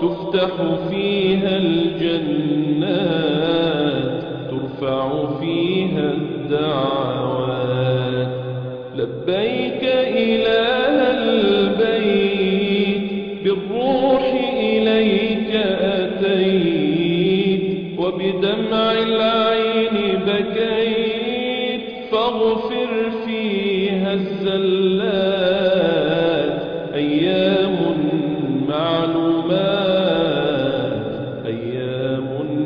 تفتح فيها الجنات ترفع فيها الدعوات لبيك إله البيت بالروح إليك أتيت وبدمع العين بكيت فاغفر فيها الزلات أيام معلومات أيام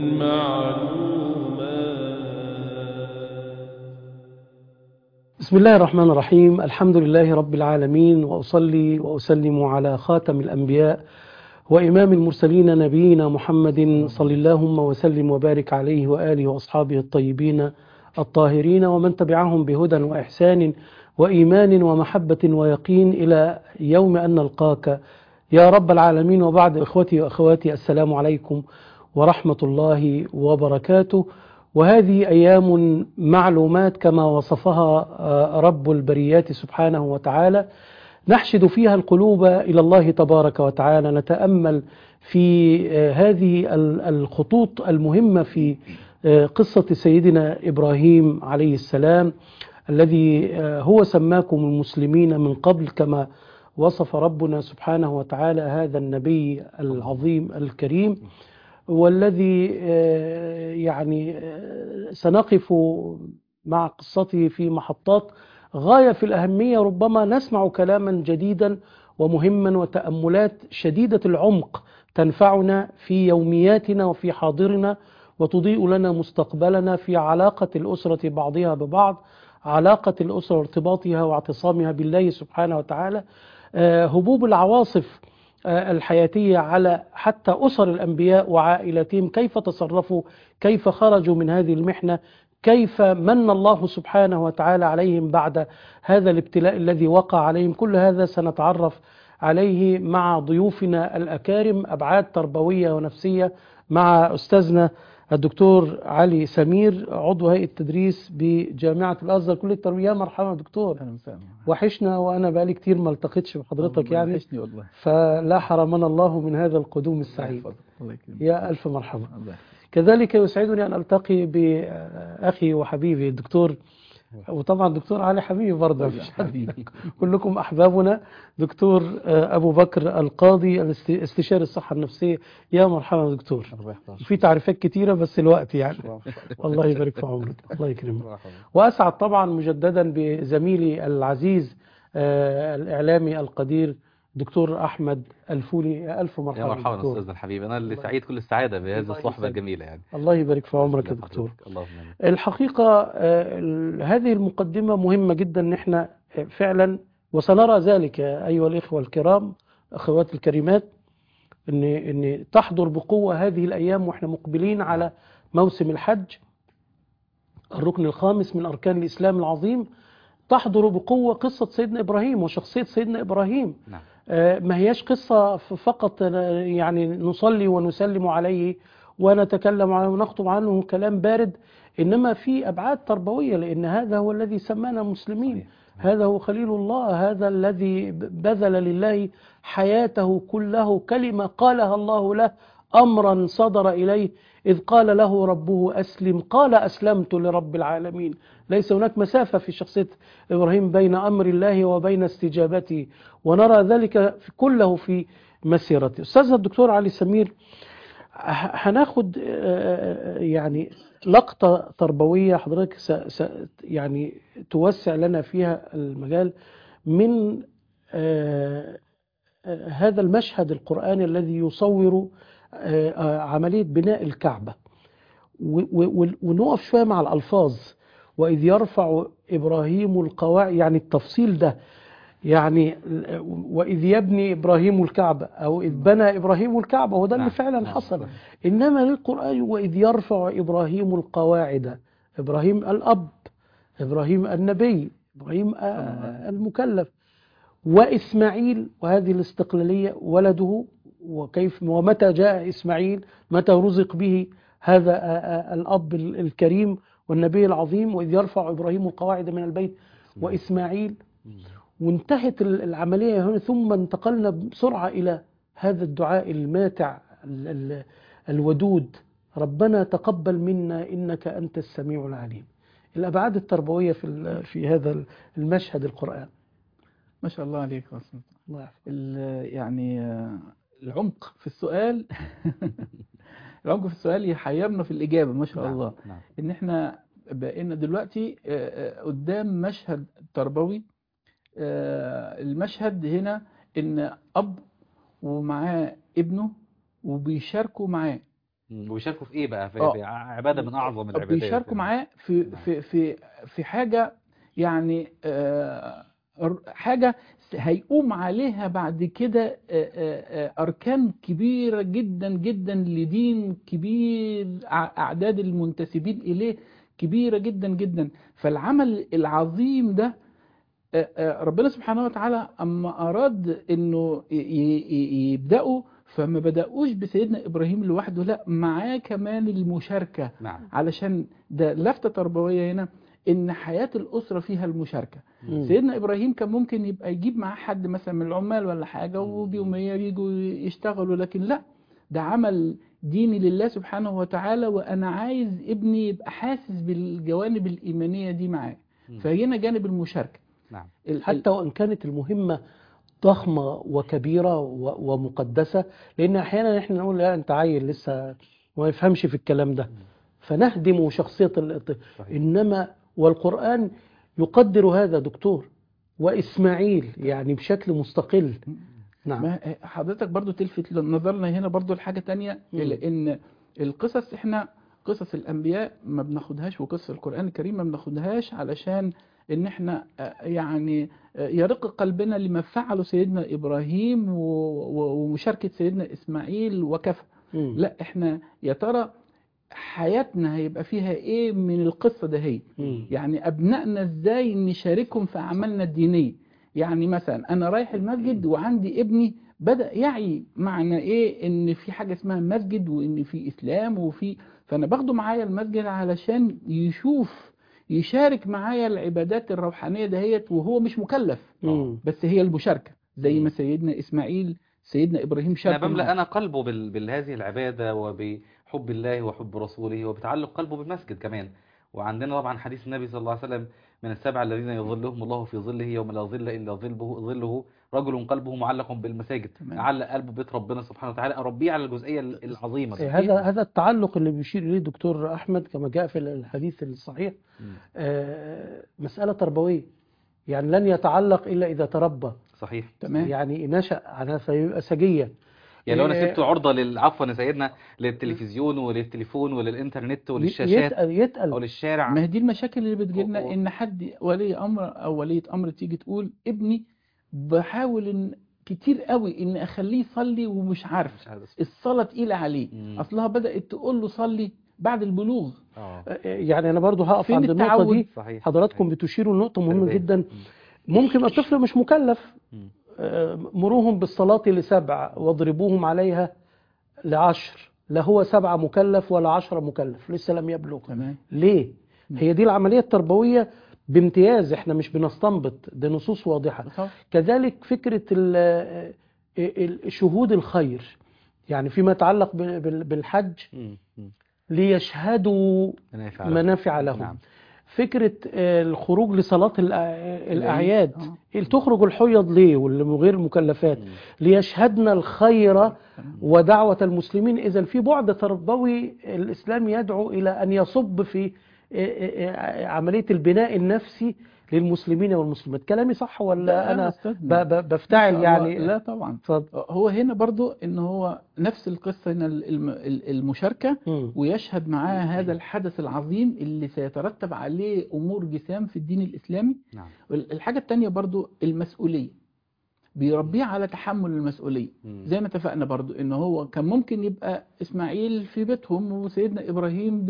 معلومات بسم الله الرحمن الرحيم الحمد لله رب العالمين وأصلي وأسلم على خاتم الأنبياء وإمام المرسلين نبينا محمد صلى اللهم وسلم وبارك عليه وآله وأصحابه الطيبين الطاهرين ومن تبعهم بهدى وإحسان وإيمان ومحبة ويقين إلى يوم أن نلقاك يا رب العالمين وبعد إخوتي وأخواتي السلام عليكم ورحمة الله وبركاته وهذه أيام معلومات كما وصفها رب البريات سبحانه وتعالى نحشد فيها القلوب إلى الله تبارك وتعالى نتأمل في هذه الخطوط المهمة في قصة سيدنا إبراهيم عليه السلام الذي هو سماكم المسلمين من قبل كما وصف ربنا سبحانه وتعالى هذا النبي العظيم الكريم والذي يعني سنقف مع قصته في محطات غاية في الأهمية ربما نسمع كلاما جديدا ومهما وتأملات شديدة العمق تنفعنا في يومياتنا وفي حاضرنا وتضيء لنا مستقبلنا في علاقة الأسرة بعضها ببعض علاقة الأسرة وارتباطها واعتصامها بالله سبحانه وتعالى هبوب العواصف الحياتية على حتى أسر الأنبياء وعائلتهم كيف تصرفوا كيف خرجوا من هذه المحنة كيف من الله سبحانه وتعالى عليهم بعد هذا الابتلاء الذي وقع عليهم كل هذا سنتعرف عليه مع ضيوفنا الأكارم أبعاد تربوية ونفسية مع أستاذنا الدكتور علي سمير عضو هيئة التدريس بجامعة الأزهر كلية التربية مرحبا دكتور وحشنا وأنا بقالي كتير ما التقيتش بحضرتك يعني وحشني والله فلا حرمنا الله من هذا القدوم السعيد الله يكرمك يا ألف مرحبا الله كذلك يسعدني أن ألتقي بأخي وحبيبي الدكتور وطبعا دكتور علي حبيبي برضه مفيش حد حبيبي كلكم أحبابنا دكتور أبو بكر القاضي الاست- استشاري الصحة النفسية يا مرحبا دكتور الله يحفظك في تعريفات كتيرة بس الوقت يعني الله يبارك في عمرك الله يكرمك وأسعد طبعا مجددا بزميلي العزيز آه، الإعلامي القدير دكتور أحمد الفولي ألف مرحبا يا مرحبا دكتور. استاذنا الحبيب انا اللي سعيد كل السعاده بهذه الله الصحبه يسعدك. الجميله يعني الله يبارك في عمرك يا الله دكتور يحفظك. اللهم امين الحقيقة آه، ال- هذه المقدمة مهمة جدا ان احنا آه، فعلا وسنرى ذلك يا أيها الإخوة الكرام أخوات الكريمات ان ان تحضر بقوة هذه الأيام واحنا مقبلين على موسم الحج الركن الخامس من أركان الإسلام العظيم تحضر بقوة قصة سيدنا إبراهيم وشخصية سيدنا إبراهيم نعم آه، ما هياش قصة ف- فقط آه، يعني نصلي ونسلم عليه ونتكلم عنه ونخطب عنه كلام بارد إنما في أبعاد تربوية لأن هذا هو الذي سمانا مسلمين صحيح. هذا هو خليل الله هذا الذي ب- بذل لله حياته كله كلمة قالها الله له أمرا صدر إليه إذ قال له ربه أسلم قال أسلمت لرب العالمين ليس هناك مسافة في شخصية إبراهيم بين أمر الله وبين استجابته ونرى ذلك في كله في مسيرته أستاذنا الدكتور علي سمير ه- هناخد آه، يعني لقطة تربوية حضرتك س س يعني توسع لنا فيها المجال من آه، آه، هذا المشهد القرآني الذي يصور آه، آه، عملية بناء الكعبة و- و- ونقف شوية مع الألفاظ وإذ يرفع إبراهيم القواعد يعني التفصيل ده يعني وإذ يبني إبراهيم الكعبة أو إذ بنى إبراهيم الكعبة وده اللي نعم، فعلا نعم، حصل صحيح. إنما للقرآن وإذ يرفع إبراهيم القواعد إبراهيم الأب إبراهيم النبي إبراهيم آه، المكلف وإسماعيل وهذه الاستقلالية ولده وكيف ومتى جاء إسماعيل متى رزق به هذا آه، آه، الأب ال- الكريم والنبي العظيم وإذ يرفع إبراهيم القواعد من البيت وإسماعيل وانتهت ال- العملية هنا ثم انتقلنا بسرعة إلى هذا الدعاء الماتع ال- ال- الودود ربنا تقبل منا إنك أنت السميع العليم الأبعاد التربوية في ال- في هذا المشهد القرآن ما شاء الله عليك يا أستاذ. الله يحفظك. ال- يعني آه، العمق في السؤال العمق في السؤال يحيرنا في الإجابة ما شاء نعم، الله نعم إن إحنا بقينا دلوقتي آه، آه، قدام مشهد تربوي آه، المشهد هنا إن أب ومعاه ابنه وبيشاركوا معاه مم. وبيشاركوا في ايه بقى في, آه. في عباده من اعظم العبادات بيشاركوا يعني. معاه في نعم. في في في حاجة يعني آه، أر- حاجة هيقوم عليها بعد كده آه، آه، آه، أركان كبيرة جدا جدا لدين كبير ع- أعداد المنتسبين إليه كبيرة جدا جدا فالعمل العظيم ده آه، آه، ربنا سبحانه وتعالى أما أراد إنه ي- ي- يبدأوا فما بدأوش بسيدنا إبراهيم لوحده لا معاه كمان المشاركة نعم علشان ده لفتة تربوية هنا إن حياة الأسرة فيها المشاركة مم. سيدنا إبراهيم كان ممكن يبقى يجيب معاه حد مثلا من العمال ولا حاجة مم. وبيومية يجوا يشتغلوا لكن لا ده عمل ديني لله سبحانه وتعالى وأنا عايز ابني يبقى حاسس بالجوانب الإيمانية دي معاه مم. فهنا جانب المشاركة نعم ال- حتى وإن كانت المهمة ضخمة وكبيرة و- ومقدسة لأن أحيانا إحنا نقول لا أنت عيل لسه ما يفهمش في الكلام ده فنهدم شخصية الطفل صحيح إنما والقرآن يقدر هذا دكتور وإسماعيل يعني بشكل مستقل نعم ما حضرتك برضو تلفت نظرنا هنا برضو لحاجة تانية مم. لأن القصص احنا قصص الأنبياء ما بناخدهاش وقصص القرآن الكريم ما بناخدهاش علشان ان احنا آه، يعني آه، يرق قلبنا لما فعله سيدنا إبراهيم و- و- ومشاركة سيدنا إسماعيل وكفى مم. لا احنا يا ترى حياتنا هيبقى فيها ايه من القصة ده هي مم. يعني أبنائنا إزاي نشاركهم في أعمالنا الدينية يعني مثلا أنا رايح المسجد وعندي ابني بدأ يعي معنى إيه إن في حاجة اسمها مسجد وإن في إسلام وفي فأنا باخده معايا المسجد علشان يشوف يشارك معايا العبادات الروحانية دهيت وهو مش مكلف مم. بس هي المشاركة زي مم. ما سيدنا إسماعيل سيدنا إبراهيم انا شارك بملأ معاه. انا قلبه بال... بهذه العباده وبحب الله وحب رسوله وبتعلق قلبه بالمسجد كمان وعندنا طبعا حديث النبي صلى الله عليه وسلم من السبع الذين يظلهم الله في ظله يوم لا ظل الا ظله ظله رجل قلبه معلق بالمساجد تمام. علق قلبه بيت ربنا سبحانه وتعالى اربيه على الجزئيه العظيمه دي. إيه هذا هذا التعلق اللي بيشير إليه الدكتور أحمد كما جاء في الحديث الصحيح مم. آه، مسألة تربوية يعني لن يتعلق إلا إذا تربى صحيح تمام يعني نشأ عنها فيبقى سجيا يعني لو انا إيه، سبته عرضه لل... عفوا يا سيدنا للتلفزيون وللتليفون وللانترنت وللشاشات يتقل او يتقل للشارع ما هي دي المشاكل اللي و- بتجيلنا و- ان حد ولي امر او ولية امر تيجي تقول ابني بحاول ان كتير قوي ان اخليه يصلي ومش عارف مش عارف الصلاة تقيلة عليه مم. اصلها بدأت تقول له صلي بعد البلوغ اه يعني أنا برضو هقف فين عند النقطة التعود؟ دي صحيح حضراتكم بتشيروا لنقطة مهمة تربية. جدا مم. ممكن الطفل مش مكلف مم. آه، مروهم بالصلاة لسبع واضربوهم عليها لعشر لا هو سبعة مكلف ولا عشرة مكلف لسه لم يبلغ تمام ليه؟ مم. هي دي العملية التربوية بامتياز احنا مش بنستنبط ده نصوص واضحة طبعا. كذلك فكرة ال- ال- شهود الخير يعني فيما يتعلق بال- بال- بالحج مم. مم. ليشهدوا منافع له. منافع لهم نعم. فكرة آه، الخروج لصلاة الأ- الأعياد آه. تخرج الحيض ليه واللي من غير المكلفات مم. ليشهدن الخير تمام. ودعوة المسلمين إذا في بعد تربوي الإسلام يدعو إلى أن يصب في آه، آه، آه، عملية البناء النفسي للمسلمين والمسلمات كلامي صح ولا لا، أنا أستاذنا. ب- ب- بفتعل ما شاء الله. يعني لا طبعا اتفضل. هو هنا برضو ان هو نفس القصة هنا الم- ال- المشاركة مم. ويشهد معاه هذا الحدث العظيم اللي سيترتب عليه أمور جسام في الدين الإسلامي نعم الحاجة التانية برضو المسؤولية بيربيه على تحمل المسؤولية مم. زي ما اتفقنا برضو ان هو كان ممكن يبقى اسماعيل في بيتهم وسيدنا ابراهيم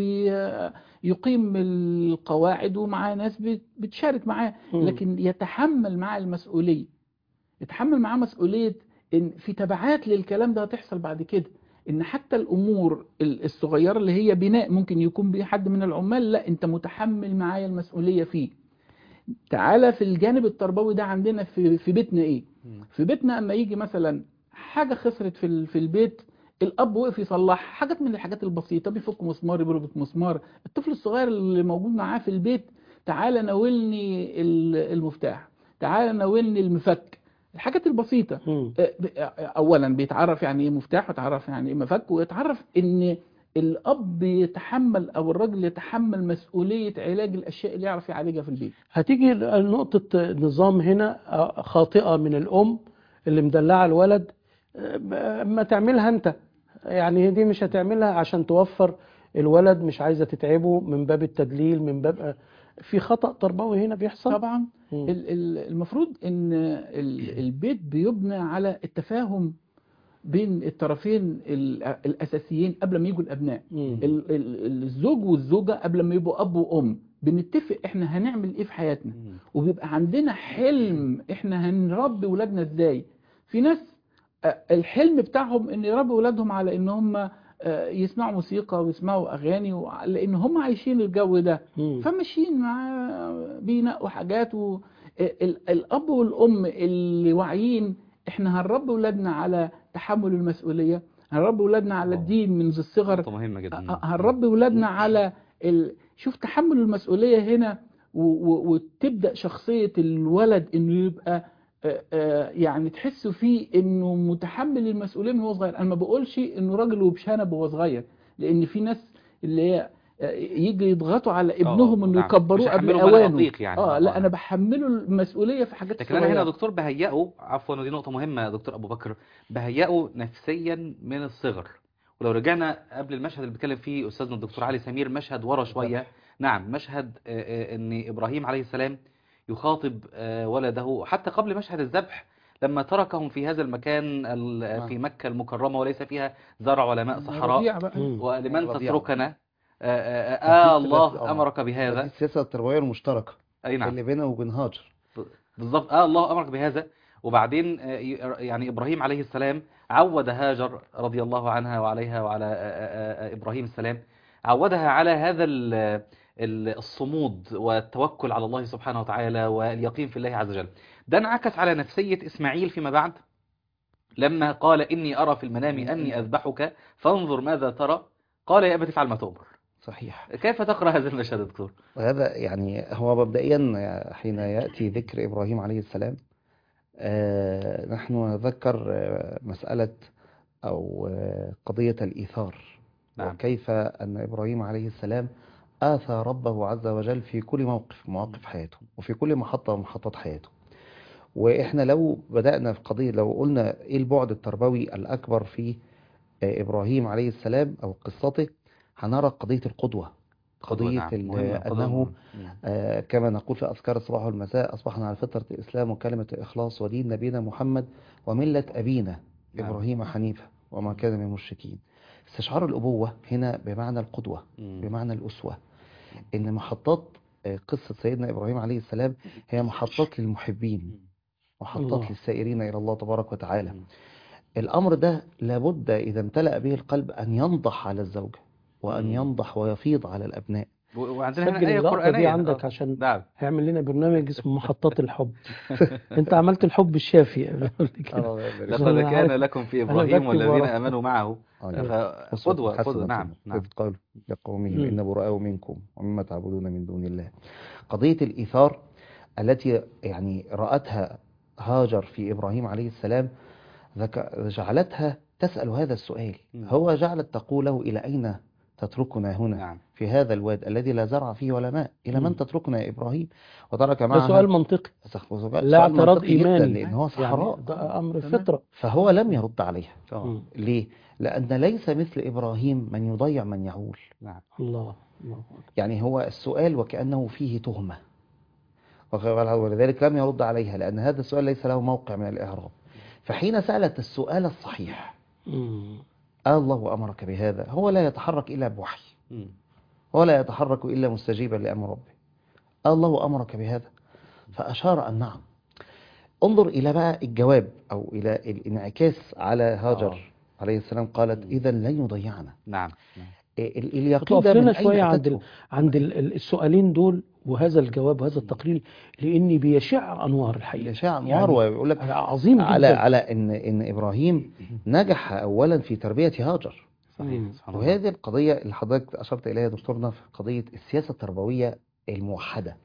بيقيم القواعد ومعاه ناس بت- بتشارك معاه مم. لكن يتحمل معاه المسؤولية يتحمل معاه مسؤولية ان في تبعات للكلام ده هتحصل بعد كده ان حتى الامور ال- الصغيرة اللي هي بناء ممكن يكون بيه حد من العمال لا انت متحمل معايا المسؤولية فيه تعالى في الجانب التربوي ده عندنا في في بيتنا ايه مم. في بيتنا اما يجي مثلا حاجة خسرت في ال- في البيت الاب وقف يصلح حاجات من الحاجات البسيطه بيفك مسمار يربط مسمار الطفل الصغير اللي موجود معاه في البيت تعالى ناولني ال- المفتاح تعالى ناولني المفك الحاجات البسيطه مم. آه، ب- آه، اولا بيتعرف يعني ايه مفتاح ويتعرف يعني ايه مفك ويتعرف ان الاب يتحمل او الراجل يتحمل مسؤوليه علاج الاشياء اللي يعرف يعالجها في البيت هتيجي نقطة نظام هنا آه، خاطئة من الأم اللي مدلعة الولد آه، ما تعملها أنت يعني هي دي مش هتعملها عشان توفر الولد مش عايزة تتعبه من باب التدليل من باب آه، في خطأ تربوي هنا بيحصل طبعا مم. ال- ال- المفروض ان ال- البيت بيبنى على التفاهم بين الطرفين ال- الاساسيين قبل ما يجوا الابناء مم. ال- ال- الزوج والزوجه قبل ما يبقوا اب وام بنتفق احنا هنعمل ايه في حياتنا مم. وبيبقى عندنا حلم احنا هنربي ولادنا ازاي في ناس آه، الحلم بتاعهم ان يربوا ولادهم على ان هم آه، يسمعوا موسيقى ويسمعوا اغاني وع- لان هم عايشين الجو ده مم. فماشيين مع بينقوا حاجات و... ال- الاب والام اللي واعيين احنا هنربي ولادنا على تحمل المسؤوليه هنربي ولادنا على الله. الدين منذ الصغر نقطة مهمة جدا ه- هنربي ولادنا على ال... شوف تحمل المسؤوليه هنا و... و... وتبدا شخصيه الولد انه يبقى آه، آه، يعني تحسوا فيه انه متحمل المسؤوليه من هو صغير انا ما بقولش انه راجل وبشنب وهو صغير لان في ناس اللي هي آه، يجي يضغطوا على ابنهم انه نعم. يكبروه مش قبل هيحملوا مدى اوانه دقيق يعني. اه آه. لا انا بحمله المسؤوليه في حاجات لكن انا هنا يا صغيرة. دكتور بهيئه عفوا ودي نقطة مهمة يا دكتور ابو بكر بهيئه نفسيا من الصغر ولو رجعنا قبل المشهد اللي بيتكلم فيه استاذنا الدكتور علي سمير مشهد ورا شوية نعم مشهد آه، آه، ان ابراهيم عليه السلام يخاطب آه، ولده حتى قبل مشهد الذبح لما تركهم في هذا المكان ال- في مكة المكرمة وليس فيها زرع ولا ماء صحراء رضيع بقى. مم. ولمن رضيع. تتركنا آه، آه، آه دي الله الثلاث- آه. أمرك دي بهذا السياسة التربوية المشتركة أي نعم اللي بيننا وبين هاجر بالظبط اه الله امرك بهذا وبعدين آه، ي- يعني ابراهيم عليه السلام عود هاجر رضي الله عنها وعليها وعلى آه، آه، آه، ابراهيم السلام عودها على هذا ال- ال- الصمود والتوكل على الله سبحانه وتعالى واليقين في الله عز وجل ده انعكس على نفسية اسماعيل فيما بعد لما قال اني ارى في المنام اني اذبحك فانظر ماذا ترى قال يا ابت افعل ما تؤمر صحيح كيف تقرا هذا المشهد يا دكتور وهذا يعني هو مبدئيا حين يأتي ذكر إبراهيم عليه السلام آه، نحن نتذكر آه، مسألة أو آه، قضية الإيثار نعم. وكيف أن إبراهيم عليه السلام آثى ربه عز وجل في كل موقف مواقف حياته وفي كل محطة من محطات حياته وإحنا لو بدأنا في قضية لو قلنا إيه البعد التربوي الأكبر في آه، إبراهيم عليه السلام أو قصته هنرى قضية القدوة قضية نعم. ال- مهمة، قدوة أنه مهمة. آه، كما نقول في أذكار الصباح والمساء أصبحنا على فطرة الإسلام وكلمة الإخلاص ودين نبينا محمد وملة أبينا نعم. إبراهيم حنيفا وما كان من المشركين استشعار الأبوة هنا بمعنى القدوة مم. بمعنى الأسوة إن محطات آه، قصة سيدنا إبراهيم عليه السلام هي محطات للمحبين محطات الله. للسائرين إلى الله تبارك وتعالى مم. الأمر ده لابد إذا امتلأ به القلب أن ينضح على الزوجة وأن مم. ينضح ويفيض على الأبناء و- وعندنا هنا سجل آية اللقطة دي قرآنية عندك آه. عشان نعم هيعمل لنا برنامج اسمه محطات الحب انت عملت الحب الشافي بيقول لي كده لقد أنا كان عارف. لكم في أنا إبراهيم بكتب والذين ورا. آمنوا معه آه، فقدوة حسنة قدوة نعم إذ نعم قالوا لقومهم مم. إن براء منكم ومما تعبدون من دون الله قضية الإيثار التي يعني رأتها هاجر في إبراهيم عليه السلام ذك- جعلتها تسأل هذا السؤال مم. هو جعلت تقول له إلى أين تتركنا هنا نعم في هذا الواد الذي لا زرع فيه ولا ماء إلى مم. من تتركنا يا إبراهيم وترك ده معها سؤال منطقي سؤال لا اعتراض منطقي جدا إيماني لأن هو يعني صحراء ده أمر تمام. فطرة فهو لم يرد عليها مم. ليه؟ لأن ليس مثل إبراهيم من يضيع من يعول نعم الله الله يعني هو السؤال وكأنه فيه تهمة ولذلك لم يرد عليها لأن هذا السؤال ليس له موقع من الإعراب فحين سألت السؤال الصحيح مم. آه الله أمرك بهذا هو لا يتحرك إلا بوحي مم. هو لا يتحرك إلا مستجيبا لأمر ربه آه الله أمرك بهذا فأشار أن نعم انظر إلى بقى الجواب أو إلى الانعكاس على هاجر آه. عليه السلام قالت إذا لن يضيعنا نعم نعم. ال- اليقين تقف ده من لنا أين شوية عند أتته؟ ال... عند ال- ال- السؤالين دول وهذا الجواب وهذا التقرير لأني بيشع أنوار الحقيقة يشاع انوار يعني ويقول لك عظيم على جدا على ان ان ابراهيم نجح اولا في تربيه هاجر صحيح مم. سبحان الله وهذه القضيه اللي حضرتك اشرت اليها يا دكتورنا في قضيه السياسه التربويه الموحده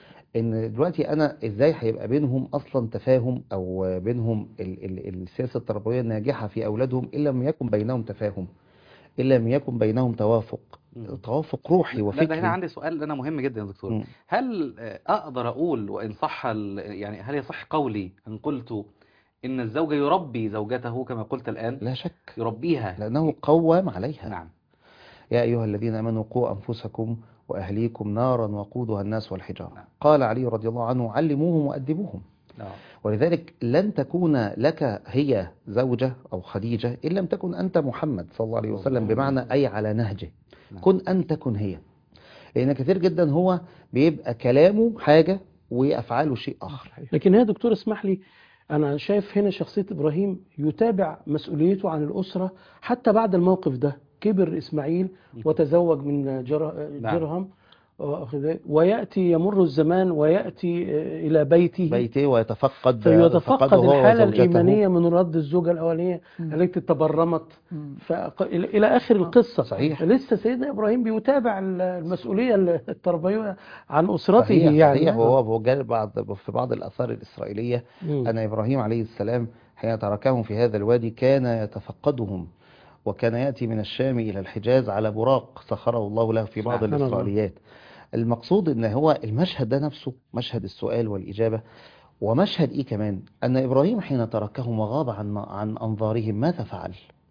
ان دلوقتي انا ازاي هيبقى بينهم اصلا تفاهم او بينهم ال ال السياسه التربويه الناجحه في اولادهم ان لم يكن بينهم تفاهم ان لم يكن بينهم توافق مم. توافق روحي لا ده وفكري هنا عندي سؤال انا مهم جدا يا دكتور مم. هل آه، اقدر اقول وان صح ال- يعني هل يصح قولي ان قلت ان الزوج يربي زوجته كما قلت الان لا شك يربيها لانه قوام عليها نعم يا أيها الذين آمنوا قوا أنفسكم وأهليكم نارا وقودها الناس والحجارة نعم. قال علي رضي الله عنه علموهم وأدبوهم نعم ولذلك لن تكون لك هي زوجة أو خديجة إن لم تكن أنت محمد صلى الله عليه وسلم بمعنى أي على نهجه نعم. كن أنت كن هي لأن كثير جدا هو بيبقى كلامه حاجة وأفعاله شيء آخر لكن هي دكتور اسمح لي أنا شايف هنا شخصية إبراهيم يتابع مسؤوليته عن الأسرة حتى بعد الموقف ده كبر إسماعيل وتزوج من جر... نعم. جرهم واخد بالك؟ ويأتي يمر الزمان ويأتي آه، إلى بيته بيته ويتفقد فيتفقد فقده هو الحالة وزوجته. الإيمانية من رد الزوجة الأولانية مم. التي تبرمت مم. فق... إلى إلى آخر القصة صحيح. لسه سيدنا إبراهيم بيتابع ال- المسؤولية التربوية عن أسرته صحيح يعني صحيح وهو هو جاء بعض في بعض الآثار الإسرائيلية مم. أن إبراهيم عليه السلام حين تركهم في هذا الوادي كان يتفقدهم وكان يأتي من الشام إلى الحجاز على براق سخره الله له في بعض سبحان الله. الإسرائيليات المقصود أن هو المشهد ده نفسه مشهد السؤال والإجابة ومشهد إيه كمان أن إبراهيم حين تركهم وغاب عن عن أنظارهم ماذا فعل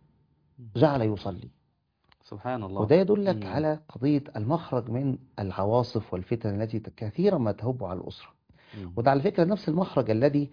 جعل يصلي سبحان الله وده يدلك مم. على قضية المخرج من العواصف والفتن التي كثيرا ما تهب على الأسرة مم. وده على فكرة نفس المخرج الذي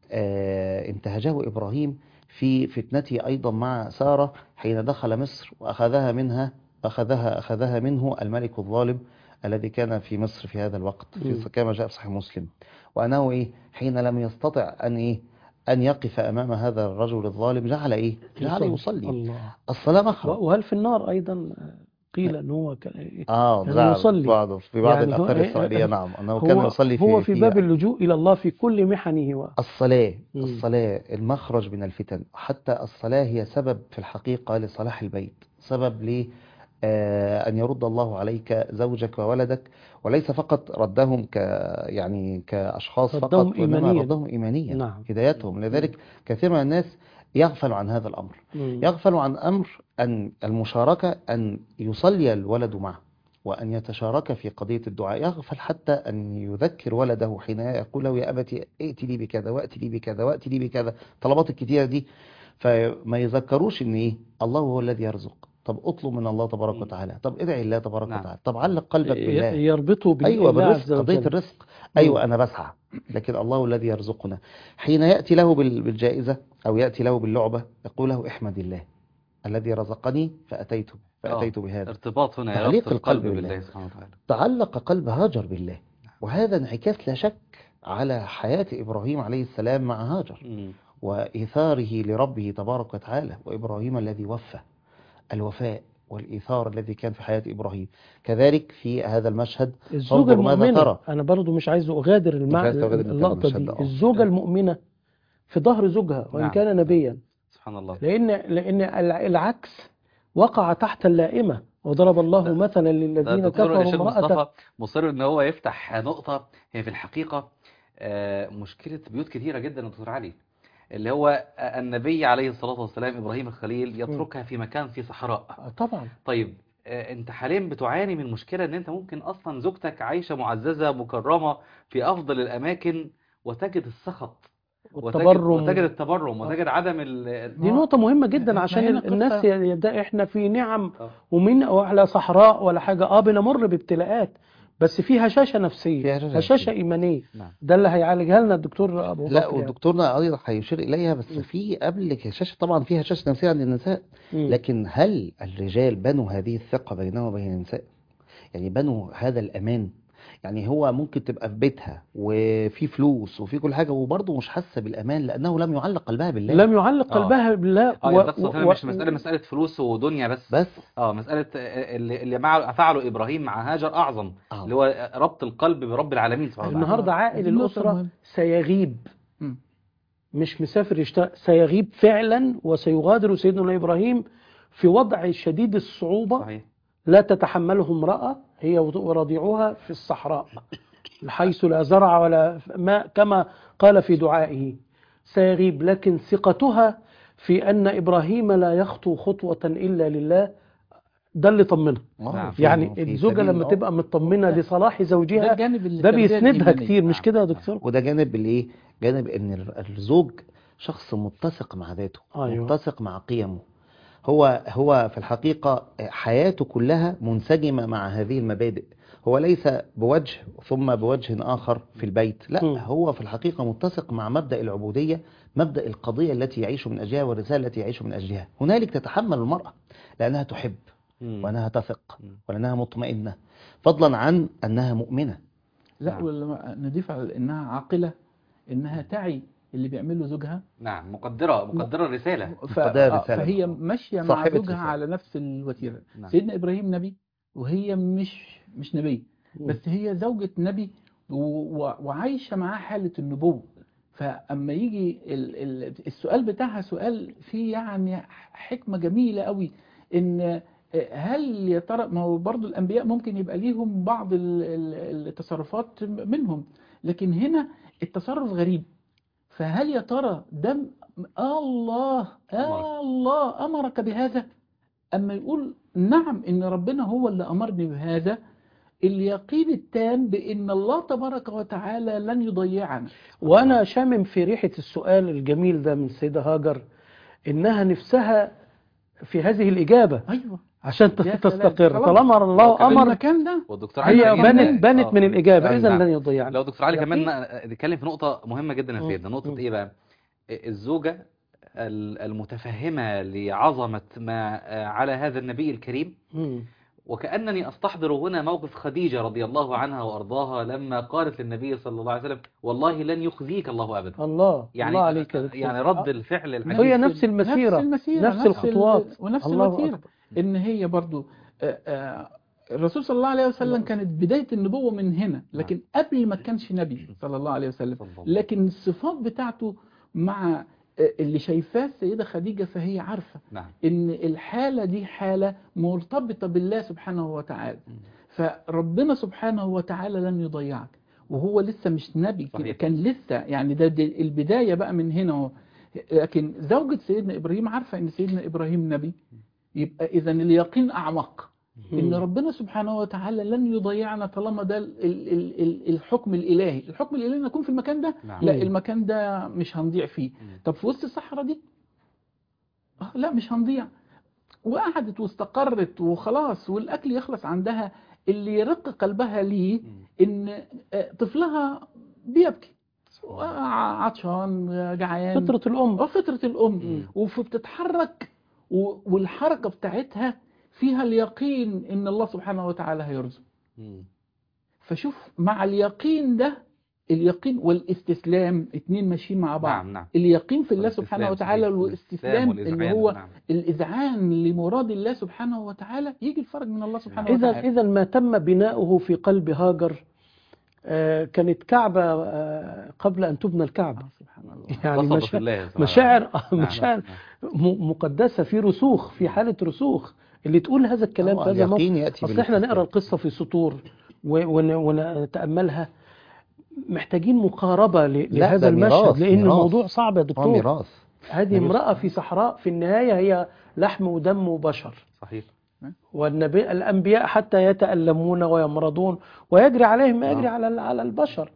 آه، انتهجه إبراهيم في فتنته أيضا مع سارة حين دخل مصر وأخذها منها أخذها أخذها منه الملك الظالم الذي كان في مصر في هذا الوقت مم. في كما جاء في صحيح مسلم وأنه إيه حين لم يستطع أن إيه أن يقف أمام هذا الرجل الظالم جعل إيه جعل يصلي الله الصلاة و- مخرج وهل في النار أيضا قيل أن هو كان اه يعني جعل يصلي. بعض في بعض يعني هو- الآثار الإسرائيلية نعم أنه كان هو, يصلي في هو في باب اللجوء إلى الله في كل محنه و... الصلاة مم. الصلاة المخرج من الفتن حتى الصلاة هي سبب في الحقيقة لصلاح البيت سبب ل آه، أن يرد الله عليك زوجك وولدك وليس فقط ردهم ك يعني كأشخاص ردهم فقط وإنما إيمانياً. ردهم إيمانيا نعم. هدايتهم لذلك كثير من الناس يغفل عن هذا الأمر مم. يغفل عن أمر أن المشاركة أن يصلي الولد معه وأن يتشارك في قضية الدعاء يغفل حتى أن يذكر ولده حين يقول له يا أبتي ائت لي بكذا وأت لي بكذا وأت لي بكذا طلبات الكتيرة دي فما يذكروش ان ايه الله هو الذي يرزق طب اطلب من الله تبارك مم. وتعالى طب ادعي الله تبارك نعم. وتعالى طب علق قلبك بالله ي- يربطه بالله ايوه عز بالرزق قضيه وجل. الرزق ايوه انا بسعى لكن الله الذي يرزقنا حين ياتي له بال- بالجائزه او ياتي له باللعبه يقول له احمد الله الذي رزقني فاتيت فاتيت بهذا ارتباط هنا تعليق ربط القلب القلب بالله بالله. سبحانه وتعالى تعلق قلب هاجر بالله وهذا انعكاس لا شك على حياه ابراهيم عليه السلام مع هاجر مم. وإيثاره لربه تبارك وتعالى وإبراهيم الذي وفى الوفاء والإيثار الذي كان في حياة إبراهيم كذلك في هذا المشهد الزوجة انظر ماذا المؤمنة ترى. أنا برضو مش عايز أغادر المع... مش عايز تغادر أنت اللقطة المشهد دي ده، آه. الزوجة المؤمنة في ظهر زوجها وإن نعم. كان نبيا سبحان الله لأن لأن الع- العكس وقع تحت اللائمة وضرب الله ده- مثلا ده للذين الدكتور كفروا الشيخ امرأة مصطفى مصر ان هو يفتح نقطة هي في الحقيقة آه، مشكلة بيوت كثيرة جدا يا دكتور علي اللي هو آه، النبي عليه الصلاة والسلام إبراهيم الخليل يتركها في مكان في صحراء آه، طبعا طيب آه، انت حاليا بتعاني من مشكلة ان انت ممكن اصلا زوجتك عايشة معززة مكرمة في افضل الاماكن وتجد السخط وتجد, والتبرم وتجد التبرم وتجد عدم ال دي نقطة مهمة جدا إحنا عشان هنا ال- الناس قصة- يبدأ احنا في نعم آه. ومن على صحراء ولا حاجة اه بنمر بابتلاءات بس في هشاشة نفسية في هشاشة هشاشة نفسية. إيمانية نعم. ده اللي هيعالجها لنا الدكتور أبو لا بكر يعني. ودكتورنا أيضا هيشير إليها بس في قبل هشاشة طبعا في هشاشة نفسية عند النساء مم. لكن هل الرجال بنوا هذه الثقة بينهم وبين النساء يعني بنوا هذا الأمان يعني هو ممكن تبقى في بيتها وفي فلوس وفي كل حاجة وبرضه مش حاسة بالأمان لأنه لم يعلق قلبها بالله لم يعلق آه. قلبها بالله اه و- يعني تقصد هنا و- مش مسألة مسألة فلوس ودنيا بس بس اه مسألة آه، اللي اللي مع فعله إبراهيم مع هاجر أعظم آه. اللي هو ربط القلب برب العالمين سبحانه وتعالى النهارده عائل دي نقطة الأسرة مهمة. سيغيب مم. مش مسافر يشتغل سيغيب فعلا وسيغادر سيدنا إبراهيم في وضع شديد الصعوبة صحيح لا تتحمله امرأة هي ورضيعها في الصحراء حيث لا زرع ولا ماء كما قال في دعائه سيغيب لكن ثقتها في أن إبراهيم لا يخطو خطوة إلا لله ده اللي طمنها آه، نعم. في- يعني في الزوجة سبيل لما آه. تبقى مطمنة لصلاح ده زوجها الجانب اللي ده التربية بيسندها الإيمانية. كتير مش نعم. كده يا دكتور؟ وده جانب الايه جانب ان ال- الزوج شخص متسق مع ذاته أيوة. متسق مع قيمه هو هو في الحقيقة حياته كلها منسجمة مع هذه المبادئ هو ليس بوجه ثم بوجه آخر في البيت لا مم. هو في الحقيقة متسق مع مبدأ العبودية مبدأ القضية التي يعيش من أجلها والرسالة التي يعيش من أجلها هنالك تتحمل المرأة لأنها تحب مم. وأنها تثق مم. وأنها مطمئنة فضلا عن أنها مؤمنة لا نعم. ولا نضيف على انها عاقله انها تعي اللي بيعمله زوجها نعم مقدرة مقدرة الرسالة ف... مقدرة آه، رسالة. فهي ماشيه مع صاحبة زوجها رسالة. على نفس الوتيره نعم. سيدنا ابراهيم نبي وهي مش مش نبي بس هي زوجة نبي و... و... وعايشه معاه حاله النبوه فاما يجي ال... ال... السؤال بتاعها سؤال فيه يعني حكمه جميله قوي ان هل يا ترى ما هو برضه الانبياء ممكن يبقى ليهم بعض ال- ال- التصرفات منهم لكن هنا التصرف غريب فهل يا ترى ده م- الله آه الله امرك بهذا اما يقول نعم ان ربنا هو اللي امرني بهذا اليقين التام بان الله تبارك وتعالى لن يضيعنا وأنا شامم في ريحة السؤال الجميل ده من السيدة هاجر إنها نفسها في هذه الإجابة ايوه عشان يا سلام. تستقر خلاص. طالما الله وكمان أمر المكان ده والدكتور علي هي كمان- بنت بنت آه. من الإجابة أي إذا نعم. لن يضيعنا لو دكتور علي يقين. كمان نتكلم في نقطة مهمة جدا يا مم. سيدنا نقطة مم. ايه بقى الزوجة ال- المتفهمة لعظمة ما آه، على هذا النبي الكريم مم. وكأنني أستحضر هنا موقف خديجة رضي الله عنها وأرضاها لما قالت للنبي صلى الله عليه وسلم والله لن يخزيك الله أبدا الله يعني الله عليك يا دكتور. يعني رد الفعل هي العجيب نفس المسيرة نفس المسيرة نفس الخطوات. ال- ونفس الله الوتيرة أكبر. ان هي برضو آه، آه، الرسول صلى الله عليه وسلم كانت بداية النبوة من هنا لكن قبل ما كانش نبي صلى الله عليه وسلم صلى الله. لكن الصفات بتاعته مع آه، اللي شايفاه السيدة خديجة فهي عارفة نعم ان الحالة دي حالة مرتبطة بالله سبحانه وتعالى فربنا سبحانه وتعالى لن يضيعك وهو لسه مش نبي صحيح. كان لسه يعني ده, ده البداية بقى من هنا اهو. لكن زوجة سيدنا إبراهيم عارفة ان سيدنا إبراهيم نبي يبقى إذا اليقين أعمق ان مم. ربنا سبحانه وتعالى لن يضيعنا طالما ده ال- ال- ال- ال- الحكم الإلهي الحكم الإلهي نكون في المكان ده نعم لا مم. المكان ده مش هنضيع فيه مم. طب في وسط الصحراء دي آه لا مش هنضيع وقعدت واستقرت وخلاص والاكل يخلص عندها اللي يرق قلبها ليه مم. ان آه، طفلها بيبكي آه، عطشان آه، جعان فطرة الأم اه فطرة الام مم. وبتتحرك و- والحركة بتاعتها فيها اليقين ان الله سبحانه وتعالى هيرزق مم. فشوف مع اليقين ده اليقين والاستسلام اتنين ماشيين مع بعض نعم نعم اليقين في الله والاستسلام سبحانه وتعالى صحيح. والاستسلام والإذعان، اللي هو نعم. الإذعان لمراد الله سبحانه وتعالى يجي الفرج من الله سبحانه إذا وتعالى إذا ما تم بناؤه في قلب هاجر آه، كانت كعبة آه، قبل أن تبنى الكعبة آه، سبحان الله يعني وصف مشا- بالله سبحانه مشاعر وتعالى. آه، نعم. مشاعر نعم. م- مقدسة في رسوخ في حالة رسوخ اللي تقول هذا الكلام هو في هذا الموقف اليقين يأتي أصل إحنا بالاستسلام. نقرأ القصة في سطور و- ون- ونتأملها محتاجين مقاربة ل- لا، لهذا ده المشهد ميراث، لأن ميراث. الموضوع صعب يا هو دكتور ميراث هذه ميراث. امرأة في صحراء في النهاية هي لحم ودم وبشر صحيح والنبي الأنبياء حتى يتألمون ويمرضون ويجري عليهم ما يجري آه. على على البشر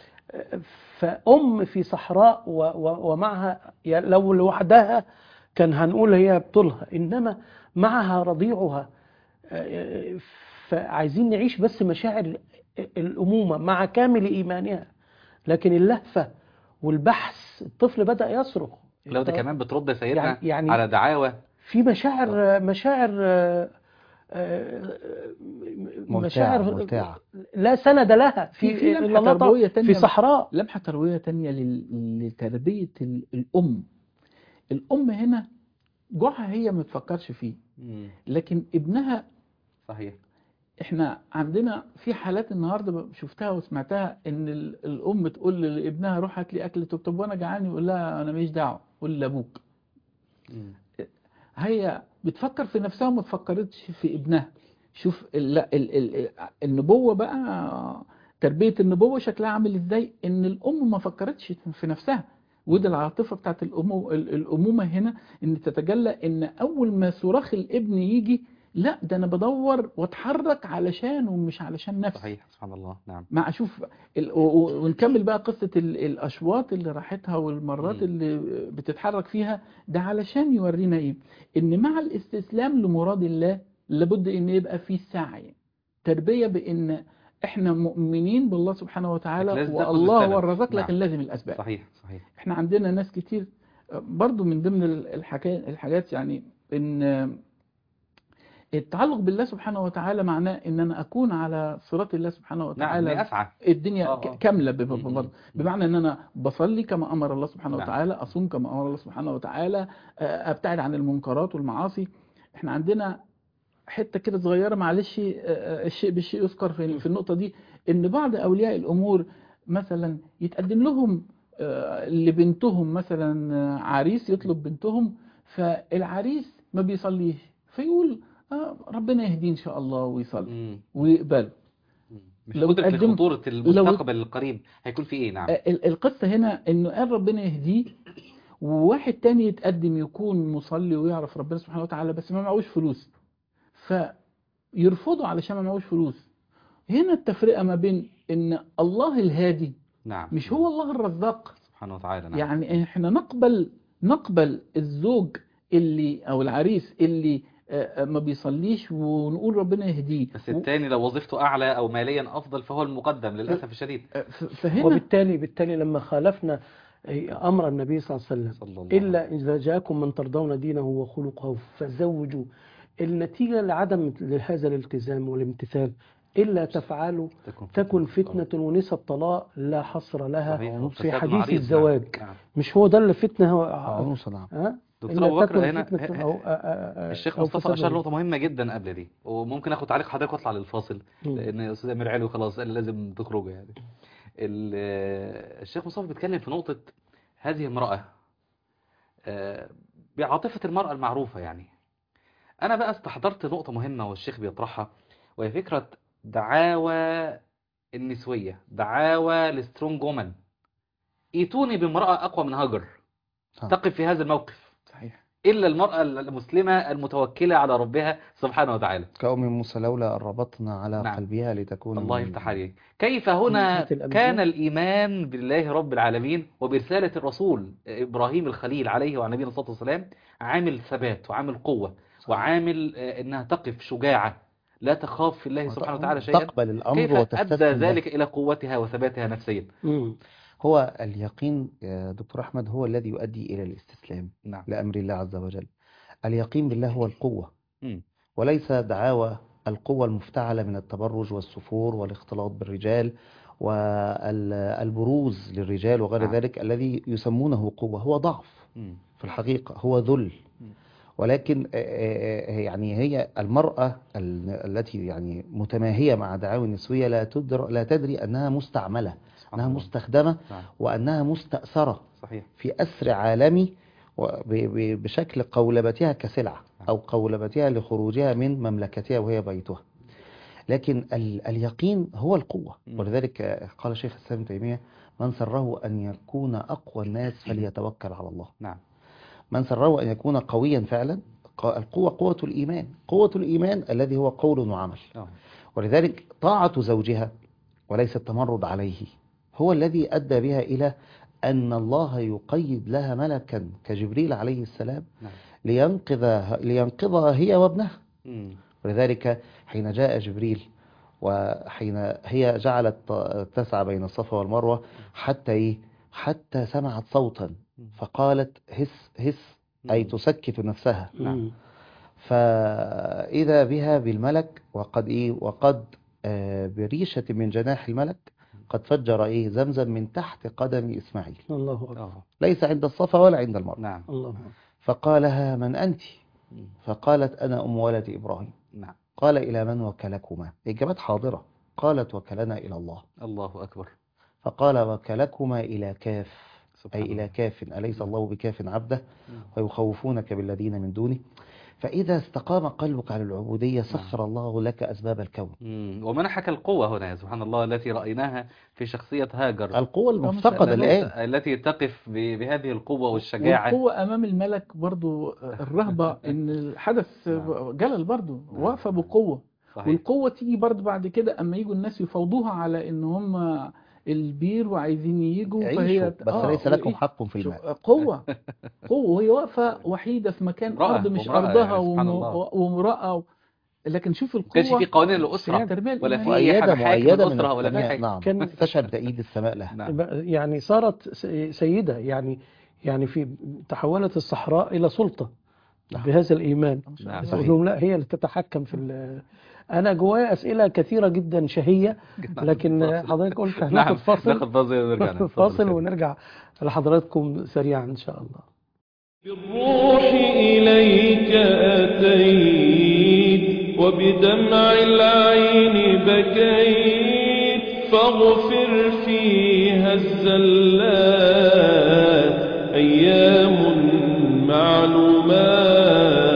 فأم في صحراء و و ومعها يا- لو لوحدها كان هنقول هي بطولها إنما معها رضيعها آه، فعايزين نعيش بس مشاعر الأمومة مع كامل إيمانها لكن اللهفة والبحث الطفل بدأ يصرخ لو ده كمان بترد يا سيدنا يعني- يعني- على دعاوى في مشاعر مشاعر آه، آه، ممتعة- مشاعر ممتعة. لا سند لها في- في في لمحة إلا الله تربوية في تانية. صحراء لمحة تربوية تانية لل- لتربية ال- الأم الأم هنا جوعها هي ما تفكرش فيه مم. لكن ابنها صحيح احنا عندنا في حالات النهارده شفتها وسمعتها ان ال- الام تقول لابنها روح هات لي اكل طب طب وانا جعان يقول لها انا ماليش دعوه قول لابوك مم. هي بتفكر في نفسها وما تفكرتش في ابنها شوف ال ال ال النبوة بقى تربية النبوة شكلها عامل ازاي ان الام ما فكرتش في نفسها وده العاطفة بتاعت الأمو ال- الأمومة هنا ان تتجلى ان اول ما صراخ الابن يجي لا ده انا بدور واتحرك علشانه ومش علشان نفسي صحيح سبحان الله نعم مع شوف ال... و- و- ونكمل بقى قصة ال... الأشواط اللي راحتها والمرات مم. اللي بتتحرك فيها ده علشان يورينا إيه إن مع الاستسلام لمراد الله لابد إن يبقى في سعي تربية بإن إحنا مؤمنين بالله سبحانه وتعالى لازم تاخد والله بالسبب. هو الرزاق نعم. لكن لازم الأسباب صحيح صحيح احنا عندنا ناس كتير برضو من ضمن الحكاية الحاجات يعني ان التعلق بالله سبحانه وتعالى معناه ان انا اكون على صراط الله سبحانه نعم وتعالى إني أسعى الدنيا آه، ك- آه. كاملة ب- ب- مم. برضه بمعنى ان انا بصلي كما امر الله سبحانه نعم. وتعالى اصوم كما امر الله سبحانه وتعالى آه، ابتعد عن المنكرات والمعاصي احنا عندنا حته كده صغيره معلش آه، آه، الشيء بالشيء يذكر في في النقطه دي ان بعض اولياء الامور مثلا يتقدم لهم آه، لبنتهم مثلا آه، عريس يطلب بنتهم فالعريس ما بيصليش فيقول آه، ربنا يهديه ان شاء الله ويصلي مم. ويقبل مم. مش لو قدرة اتقدم- لخطورة المستقبل القريب هيكون في ايه نعم ال- القصة هنا انه قال ربنا يهديه وواحد تاني يتقدم يكون مصلي ويعرف ربنا سبحانه وتعالى بس ما معهوش فلوس فيرفضه علشان ما معهوش فلوس هنا التفرقة ما بين ان الله الهادي نعم مش هو الله الرزاق سبحانه وتعالى نعم يعني احنا نقبل نقبل الزوج اللي او العريس اللي آه، آه، ما بيصليش ونقول ربنا يهديه بس التاني لو وظيفته أعلى أو ماليا أفضل فهو المقدم للأسف الشديد ف- فهنا وبالتالي بالتالي لما خالفنا أمر النبي صلى الله عليه وسلم صلى الله عليه إلا إذا جاءكم من ترضون دينه وخلقه فزوجوا النتيجة لعدم هذا الالتزام والامتثال إلا تفعلوا تكن تكن في فتنة ونسى الطلاق لا حصر لها صحيح. في فساد حديث عريض. نعم. الزواج نعم. مش هو ده اللي فتنة هو عنوسة نعم ها دكتور إلا أبو بكر تكن هنا فتنة أو آ- آ- آ- الشيخ أو مصطفى فساد أشار عريض. نقطة مهمة جدا قبل دي وممكن آخد تعليق حضرتك وأطلع للفاصل مم. لأن أستاذ أمير علوي خلاص قال لازم تخرجوا يعني ال- الشيخ مصطفى بيتكلم في نقطة هذه امرأة آه، بعاطفة المرأة المعروفة يعني أنا بقى استحضرت نقطة مهمة والشيخ بيطرحها وهي فكرة دعاوى النسوية دعاوى السترونج وومن ايتوني بامرأة أقوى من هاجر آه. تقف في هذا الموقف صحيح إلا المرأة المسلمة المتوكلة على ربها سبحانه وتعالى كأم موسى لولا أن ربطنا على نعم. قلبها لتكون الله من- يفتح عليك كيف هنا آية الأنبياء. كان الإيمان بالله رب العالمين وبرسالة الرسول إبراهيم الخليل عليه وعلى نبينا الصلاة والسلام عامل ثبات وعامل قوة وعامل آه، إنها تقف شجاعة لا تخاف في الله سبحانه وتعالى شيئا تقبل الأمر كيف أدى وتستسلم له. ذلك إلى قوتها وثباتها نفسيا مم. هو اليقين يا دكتور أحمد هو الذي يؤدي إلى الاستسلام نعم لأمر الله عز وجل اليقين بالله هو القوة مم. وليس دعاوى القوة المفتعلة من التبرج والسفور والاختلاط بالرجال والبروز للرجال وغير نعم. ذلك الذي يسمونه قوة هو ضعف مم. في الحقيقة هو ذل مم. ولكن آه، آه، آه، يعني هي المرأة ال- التي يعني متماهية مع دعاوى النسوية لا تدر لا تدري أنها مستعملة سبحان أنها الله. مستخدمة نعم وأنها مستأثرة صحيح في أسر عالمي وب- ب- بشكل قولبتها كسلعة أو قولبتها لخروجها من مملكتها وهي بيتها لكن ال- اليقين هو القوة مم. ولذلك آه، قال شيخ الإسلام ابن تيمية من سره أن يكون أقوى الناس فليتوكل على الله نعم من سره أن يكون قويا فعلا ق- القوة قوة الإيمان قوة الإيمان الذي هو قول وعمل آه. ولذلك طاعة زوجها وليس التمرد عليه هو الذي أدى بها إلى أن الله يقيد لها ملكا كجبريل عليه السلام نعم لينقذها لينقذها هي وابنها مم. ولذلك حين جاء جبريل وحين هي جعلت ت- تسعى بين الصفا والمروة حتى إيه؟ حتى سمعت صوتا فقالت هس هس أي مم. تسكت نفسها مم. فإذا بها بالملك وقد إيه وقد آه، بريشة من جناح الملك قد فجر إيه زمزم من تحت قدم إسماعيل الله أكبر آه. ليس عند الصفا ولا عند المروة نعم الله أكبر فقالها من أنت مم. فقالت أنا أم ولد إبراهيم نعم قال إلى من وكلكما الإجابات حاضرة قالت وكلنا إلى الله الله أكبر فقال وكلكما إلى كاف أي سبحان إلى الله كاف أليس الله بكاف عبده مم. ويخوفونك بالذين من دونه فإذا استقام قلبك على العبودية سخر الله لك أسباب الكون مم. ومنحك القوة هنا سبحان الله التي رأيناها في شخصية هاجر القوة المفتقدة الآن التي تقف ب- بهذه القوة والشجاعة والقوة أمام الملك برضو الرهبة إن الحدث نعم. جلل برضو نعم. واقفة بقوة صحيح والقوة تيجي برضو بعد كده أما يجوا الناس يفوضوها على إن هم البير وعايزين يجوا عيشوا فهي بس آه، ليس لكم وإيه؟ حق في شو- المال قوة قوة وهي واقفة وحيدة في مكان امرأة، أرض مش وامرأة أرضها يعني سبحان وم- الله. وامرأة و... لكن شوف ما القوة كانش في قوانين في الأسرة التربية ولا في الإيمانية. مؤيدة حاكم مؤيدة من الأسرة ولا في السماء حاجة نعم كان- تشهد بأيد السماء لها نعم يعني صارت س- سيدة يعني يعني في تحولت الصحراء إلى سلطة نعم. بهذا الإيمان نعم صحيح. بقول لهم لا هي اللي تتحكم في ال- أنا جوايا أسئلة كثيرة جدا شهية لكن حضرتك قلت نعم هناخد فاصل ناخد فاصل ونرجع ناخد فاصل ونرجع لحضراتكم سريعا إن شاء الله بالروح إليك أتيت وبدمع العين بكيت فاغفر فيها الزلات أيام معلومات